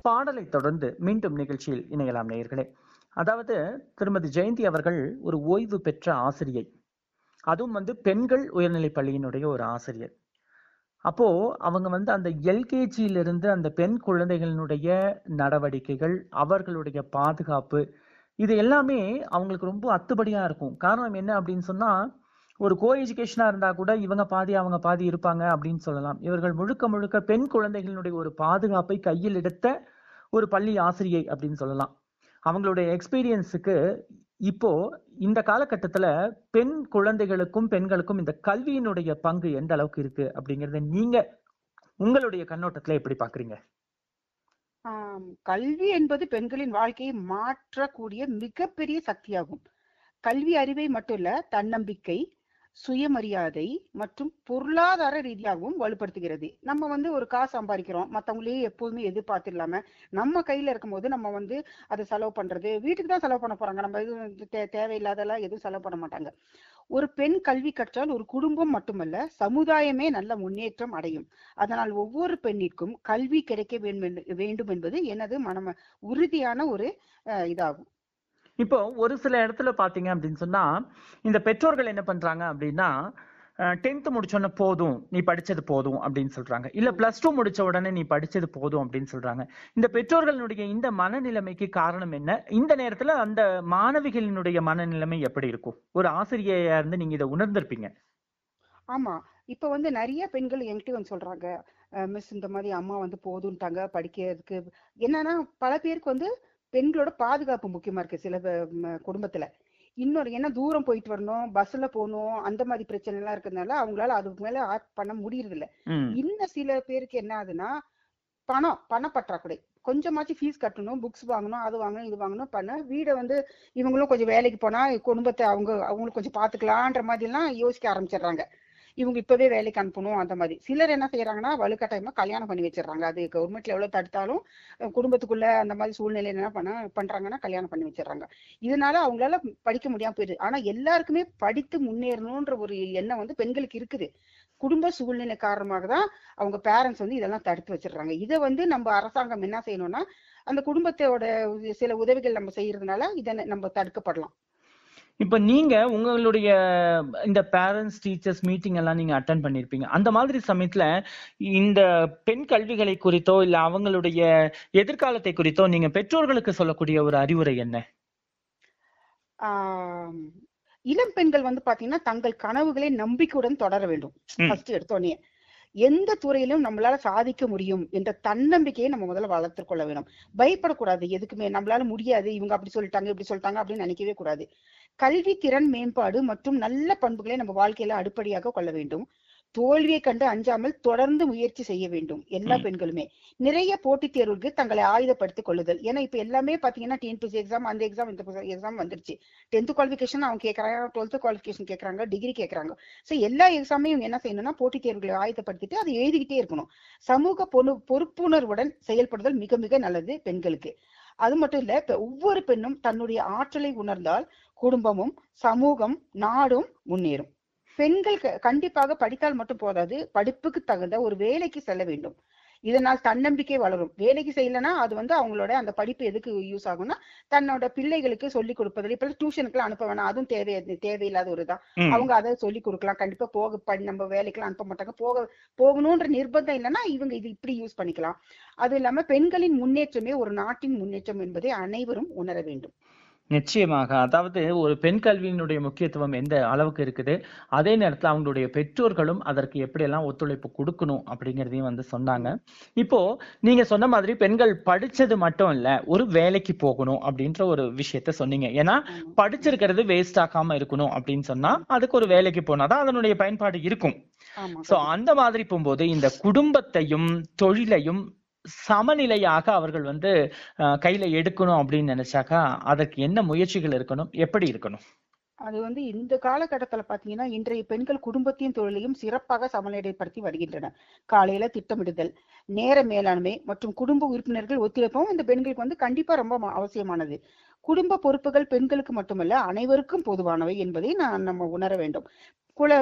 பாடலை தொடர்ந்து மீண்டும் நிகழ்ச்சியில் இணையலாம் நேயர்களே அதாவது திருமதி ஜெயந்தி அவர்கள் ஒரு ஓய்வு பெற்ற ஆசிரியை அதுவும் வந்து பெண்கள் உயர்நிலைப் பள்ளியினுடைய ஒரு ஆசிரியர் அப்போ அவங்க வந்து அந்த எல்கேஜியிலிருந்து அந்த பெண் குழந்தைகளினுடைய நடவடிக்கைகள் அவர்களுடைய பாதுகாப்பு இது எல்லாமே அவங்களுக்கு ரொம்ப அத்துப்படியா இருக்கும் காரணம் என்ன அப்படின்னு சொன்னா ஒரு கோ எஜுகேஷனா இருந்தா கூட இவங்க பாதி அவங்க பாதி இருப்பாங்க அப்படின்னு சொல்லலாம் இவர்கள் முழுக்க முழுக்க பெண் குழந்தைகளினுடைய ஒரு பாதுகாப்பை கையில் எடுத்த ஒரு பள்ளி ஆசிரியை அப்படின்னு சொல்லலாம் அவங்களுடைய எக்ஸ்பீரியன்ஸுக்கு இப்போ இந்த காலகட்டத்துல பெண் குழந்தைகளுக்கும் பெண்களுக்கும் இந்த கல்வியினுடைய பங்கு எந்த அளவுக்கு இருக்கு அப்படிங்கறத நீங்க உங்களுடைய கண்ணோட்டத்துல எப்படி பாக்குறீங்க ஆம், கல்வி என்பது பெண்களின் வாழ்க்கையை மாற்றக்கூடிய மிகப்பெரிய சக்தியாகும் கல்வி அறிவை மட்டும் இல்ல தன்னம்பிக்கை சுயமரியாதை மற்றும் பொருளாதார ரீதியாகவும் வலுப்படுத்துகிறது நம்ம வந்து ஒரு காசு சம்பாதிக்கிறோம் மத்தவங்களையே எப்போதுமே எதிர்பார்த்திடாம நம்ம கையில இருக்கும்போது நம்ம வந்து அதை செலவு பண்றது வீட்டுக்கு தான் செலவு பண்ண போறாங்க நம்ம எதுவும் தே- தேவையில்லாதெல்லாம் எதுவும் செலவு பண்ண மாட்டாங்க ஒரு பெண் கல்வி கற்றால் ஒரு குடும்பம் மட்டுமல்ல சமுதாயமே நல்ல முன்னேற்றம் அடையும் அதனால் ஒவ்வொரு பெண்ணிற்கும் கல்வி கிடைக்க வேண்டும் என்று- வேண்டும் என்பது எனது மனம உறுதியான ஒரு அஹ், இதாகும் இப்போ ஒரு சில இடத்துல பாத்தீங்க அப்படின்னு சொன்னா இந்த பெற்றோர்கள் என்ன பண்றாங்க அப்படின்னா டென்த் முடிச்சோடனே போதும் நீ படிச்சது போதும் அப்படின்னு சொல்றாங்க இல்ல பிளஸ் டூ முடிச்ச உடனே நீ படிச்சது போதும் அப்படின்னு சொல்றாங்க இந்த பெற்றோர்களுடைய இந்த மனநிலைமைக்கு காரணம் என்ன இந்த நேரத்துல அந்த மாணவிகளினுடைய மனநிலைமை எப்படி இருக்கும் ஒரு ஆசிரியையா இருந்து நீங்க இதை உணர்ந்திருப்பீங்க ஆமா இப்ப வந்து நிறைய பெண்கள் என்கிட்ட வந்து சொல்றாங்க மிஸ் இந்த மாதிரி அம்மா வந்து போதும்ட்டாங்க படிக்கிறதுக்கு என்னன்னா பல பேருக்கு வந்து பெண்களோட பாதுகாப்பு முக்கியமா இருக்கு சில பே- ம, குடும்பத்துல இன்னொரு ஏன்னா தூரம் போயிட்டு வரணும் பஸ்ல போகணும் அந்த மாதிரி பிரச்சனை எல்லாம் இருக்கிறதுனால அவங்களால அதுக்கு மேல ஆக்ட் பண்ண முடியறது இல்ல ம் இன்னும் சில பேருக்கு என்ன ஆகுதுன்னா பணம் பணப்பற்றாக்குறை கொஞ்சமாச்சும் ஃபீஸ் கட்டணும் புக்ஸ் வாங்கணும் அது வாங்கணும் இது வாங்கணும் பண்ண வீடை வந்து இவங்களும் கொஞ்சம் வேலைக்கு போனா குடும்பத்தை அவங்க அவங்களுக்கு கொஞ்சம் பாத்துக்கலான்ற மாதிரி எல்லாம் யோசிக்க ஆரம்பிச்சிடுறாங்க இவங்க இப்பவே வேலைக்கு அனுப்பணும் அந்த மாதிரி சிலர் என்ன செய்யறாங்கன்னா வலுக்கட்டாயமா கல்யாணம் பண்ணி வச்சிடுறாங்க அது கவர்மெண்ட்ல எவ்வளவு தடுத்தாலும் அஹ் குடும்பத்துக்குள்ள அந்த மாதிரி சூழ்நிலை என்ன பண்ண பண்றாங்கன்னா கல்யாணம் பண்ணி வச்சிடுறாங்க இதனால அவங்களால படிக்க முடியாம போயிடுது ஆனா எல்லாருக்குமே படித்து முன்னேறணும்ன்ற ஒரு எண்ணம் வந்து பெண்களுக்கு இருக்குது குடும்ப சூழ்நிலை காரணமாக தான் அவங்க பேரண்ட்ஸ் வந்து இதெல்லாம் தடுத்து வச்சிடுறாங்க இதை வந்து நம்ம அரசாங்கம் என்ன செய்யணும்னா அந்த குடும்பத்தோட சில உதவிகள் நம்ம செய்யறதுனால இதை நம்ம தடுக்கப்படலாம் இப்ப நீங்க உங்களுடைய இந்த பேரண்ட்ஸ் டீச்சர்ஸ் மீட்டிங் எல்லாம் நீங்க அட்டன் பண்ணிருப்பீங்க அந்த மாதிரி சமயத்துல இந்த பெண் கல்விகளை குறித்தோ இல்ல அவங்களுடைய எதிர்காலத்தை குறித்தோ நீங்க பெற்றோர்களுக்கு சொல்லக்கூடிய ஒரு அறிவுரை என்ன ஆஹ் இளம் பெண்கள் வந்து பாத்தீங்கன்னா தங்கள் கனவுகளை நம்பிக்கையுடன் தொடர வேண்டும் ம். ஃபர்ஸ்ட் எடுத்தோடனே எந்த துறையிலும் நம்மளால சாதிக்க முடியும் என்ற தன்னம்பிக்கையை நம்ம முதல்ல வளர்த்துக் கொள்ள வேணும் பயப்படக்கூடாது எதுக்குமே நம்மளால முடியாது இவங்க அப்படி சொல்லிட்டாங்க இப்படி சொல்லிட்டாங்க அப்படின்னு நினைக்கவே கூடாது கல்வி திறன் மேம்பாடு மற்றும் நல்ல பண்புகளை நம்ம வாழ்க்கையில அடிப்படையாக கொள்ள வேண்டும் தோல்வியை கண்டு அஞ்சாமல் தொடர்ந்து முயற்சி செய்ய வேண்டும் எல்லா ம். பெண்களுமே நிறைய போட்டித் தேர்வுக்கு தங்களை ஆயுதப்படுத்திக் கொள்ளுதல் ஏன்னா இப்ப எல்லாமே பாத்தீங்கன்னா டிஎன்பிசி எக்ஸாம் அந்த எக்ஸாம் இந்த எக்ஸாம் வந்துருச்சு டென்த் குவாலிஃபிகேஷன் அவங்க கேக்குறாங்க டுவெல்த் குவாலிஃபிகேஷன் கேக்குறாங்க டிகிரி கேக்குறாங்க சோ எல்லா எக்ஸாமையும் இவங்க என்ன செய்யணும்னா போட்டித் தேர்வுகளை ஆயத்தப்படுத்திட்டு அதை எழுதிக்கிட்டே இருக்கணும் சமூக பொறு பொறுப்புணர்வுடன் செயல்படுதல் மிக மிக நல்லது பெண்களுக்கு அது மட்டும் இல்ல இப்ப ஒவ்வொரு பெண்ணும் தன்னுடைய ஆற்றலை உணர்ந்தால் குடும்பமும் சமூகம் நாடும் முன்னேறும் பெண்கள் க- கண்டிப்பாக படித்தால் மட்டும் போதாது படிப்புக்கு தகுந்த ஒரு வேலைக்கு செல்ல வேண்டும் இதனால் தன்னம்பிக்கை வளரும் வேலைக்கு செய்யலைன்னா அது வந்து அவங்களோட அந்த படிப்பு எதுக்கு யூஸ் ஆகும்னா தன்னோட பிள்ளைகளுக்கு சொல்லி கொடுப்பதில் இப்ப டியூஷனுக்குலாம் அனுப்ப வேணாம் அதுவும் தேவை தேவையில்லாத ஒரு தான் ம். அவங்க அதை சொல்லி கொடுக்கலாம் கண்டிப்பா போக படி நம்ம வேலைக்கெல்லாம் அனுப்ப மாட்டாங்க போக போகணும்ன்ற நிர்பந்தம் இல்லைன்னா இவங்க இது இப்படி யூஸ் பண்ணிக்கலாம் அது இல்லாம பெண்களின் முன்னேற்றமே ஒரு நாட்டின் முன்னேற்றம் என்பதை அனைவரும் உணர வேண்டும் நிச்சயமாக அதாவது ஒரு பெண் கல்வியினுடைய முக்கியத்துவம் எந்த அளவுக்கு இருக்குது அதே நேரத்துல அவங்களுடைய பெற்றோர்களும் அதற்கு எப்படியெல்லாம் ஒத்துழைப்பு கொடுக்கணும் அப்படிங்கிறதையும் வந்து சொன்னாங்க இப்போ நீங்க சொன்ன மாதிரி பெண்கள் படிச்சது மட்டும் இல்ல ஒரு வேலைக்கு போகணும் அப்படின்ற ஒரு விஷயத்த சொன்னீங்க ஏன்னா ஆமா. படிச்சிருக்கிறது வேஸ்ட் ஆகாம இருக்கணும் அப்படின்னு சொன்னா அதுக்கு ஒரு வேலைக்கு போனாதான் அதனுடைய பயன்பாடு இருக்கும் ஆமா சோ அந்த மாதிரி போகும்போது இந்த குடும்பத்தையும் தொழிலையும் சமநிலையாக அவர்கள் வந்து அஹ், கையில எடுக்கணும் அப்படின்னு நினைச்சாக்கா அதற்கு என்ன முயற்சிகள் இருக்கணும் எப்படி இருக்கணும் அது வந்து இந்த காலகட்டத்துல பாத்தீங்கன்னா இன்றைய பெண்கள் குடும்பத்தையும் தொழிலையும் சிறப்பாக சமநிலைப்படுத்தி வருகின்றனர் காலையில திட்டமிடுதல் நேர மேலாண்மை மற்றும் குடும்ப உறுப்பினர்கள் ஒத்துழைப்பும் இந்த பெண்களுக்கு வந்து கண்டிப்பா ரொம்ப ம- அவசியமானது குடும்ப பொறுப்புகள் பெண்களுக்கு மட்டுமல்ல அனைவருக்கும் பொதுவானவை என்பதை நான் நம்ம உணர வேண்டும் குல